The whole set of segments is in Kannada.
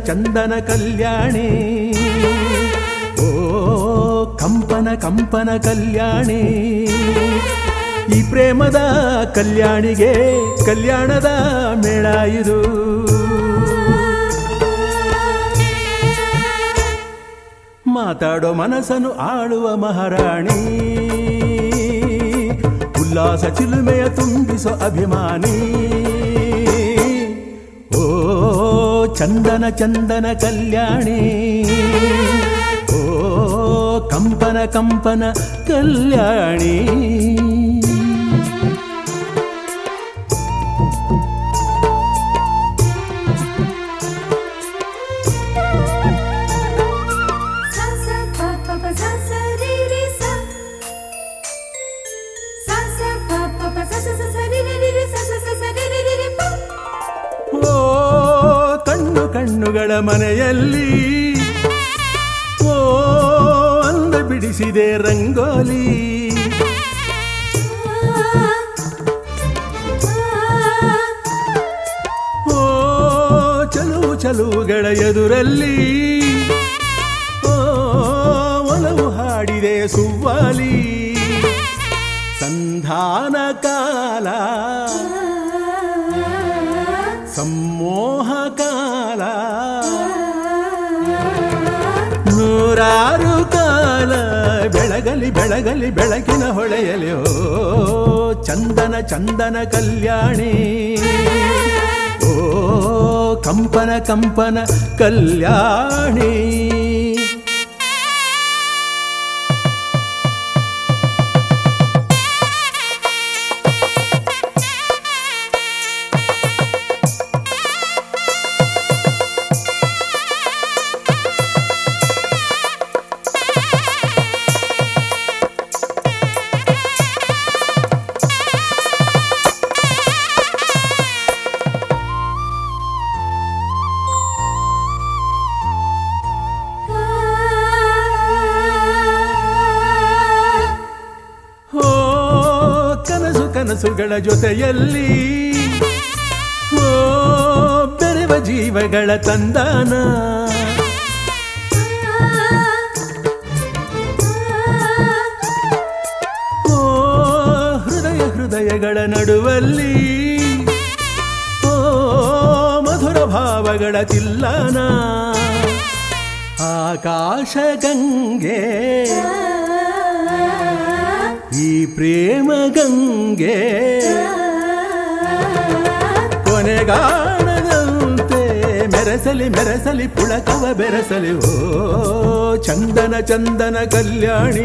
ಚಂದನ ಕಲ್ಯಾಣಿ ಓ ಕಂಪನ ಕಂಪನ ಕಲ್ಯಾಣಿ ಈ ಪ್ರೇಮದ ಕಲ್ಯಾಣಿಗೆ ಕಲ್ಯಾಣದ ಮೇಳ ಇದು ಮಾತಾಡೋ ಮನಸ್ಸನ್ನು ಆಳುವ ಮಹಾರಾಣಿ ಉಲ್ಲಾಸ ಚಿಲುಮೆಯ ತುಂಬಿಸೋ ಅಭಿಮಾನಿ ಓ ಚಂದನ ಚಂದನ ಕಲ್ಯಾಣಿ ಓ ಕಂಪನ ಕಂಪನ ಕಲ್ಯಾಣಿ sa sa pa pa pa sa sa ri ri sa sa sa pa pa pa sa sa sa sa ri ri ri ri sa sa sa sa ri ri ri ri pa ಓ ಕಣ್ಣು ಕಣ್ಣುಗಳ ಮನೆಯಲ್ಲಿ ಓ ಅಂದ ಬಿಡಿಸಿದೆ ರಂಗೋಲಿ ಓ ಚಲುವು ಚಲುವುಗಳ ಎದುರಲ್ಲಿ ಓ ಒಲವು ಹಾಡಿದೆ ಸುವ್ವಾಲಿ ಸಂಧಾನ ಕಾಲ ಸಮ್ಮೋಹ ಕಾಲ ನೂರಾರು ಕಾಲ ಬೆಳಗಲಿ ಬೆಳಗಲಿ ಬೆಳಕಿನ ಹೊಳೆಯಲಿ ಓ ಚಂದನ ಚಂದನ ಕಲ್ಯಾಣಿ ಓ ಕಂಪನ ಕಂಪನ ಕಲ್ಯಾಣಿ ಓ ಕನಸು ಕನಸುಗಳ ಜೊತೆಯಲ್ಲಿ ಓ ಬೆರೆವ ಜೀವಗಳ ತಂದಾನ ಓ ಹೃದಯ ಹೃದಯಗಳ ನಡುವಲ್ಲಿ ಓ ಮಧುರ ಭಾವಗಳ ತಿಲ್ಲನ ಆಕಾಶ ಗಂಗೆ ಈ ಪ್ರೇಮ ಗಂಗೆ ಕೊನೆಗಾಣದಂತೆ ಮೆರೆಸಲಿ ಮೆರೆಸಲಿ ಪುಳಕವ ಬೆರೆಸಲಿ ಓ ಚಂದನ ಚಂದನ ಕಲ್ಯಾಣಿ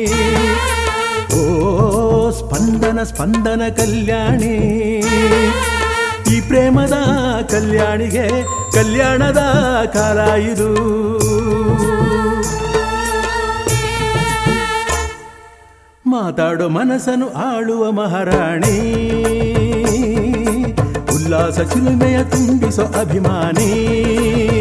ಓ ಸ್ಪಂದನ ಸ್ಪಂದನ ಕಲ್ಯಾಣಿ ಈ ಪ್ರೇಮದ ಕಲ್ಯಾಣಿಗೆ ಕಲ್ಯಾಣದ ಕಾಲ ಇದು ಮಾತಾಡೋ ಮನಸ್ಸನ್ನು ಆಳುವ ಮಹಾರಾಣಿ ಉಲ್ಲಾಸ ಚಿಲುಮೆಯ ತುಂಬಿಸೋ ಅಭಿಮಾನಿ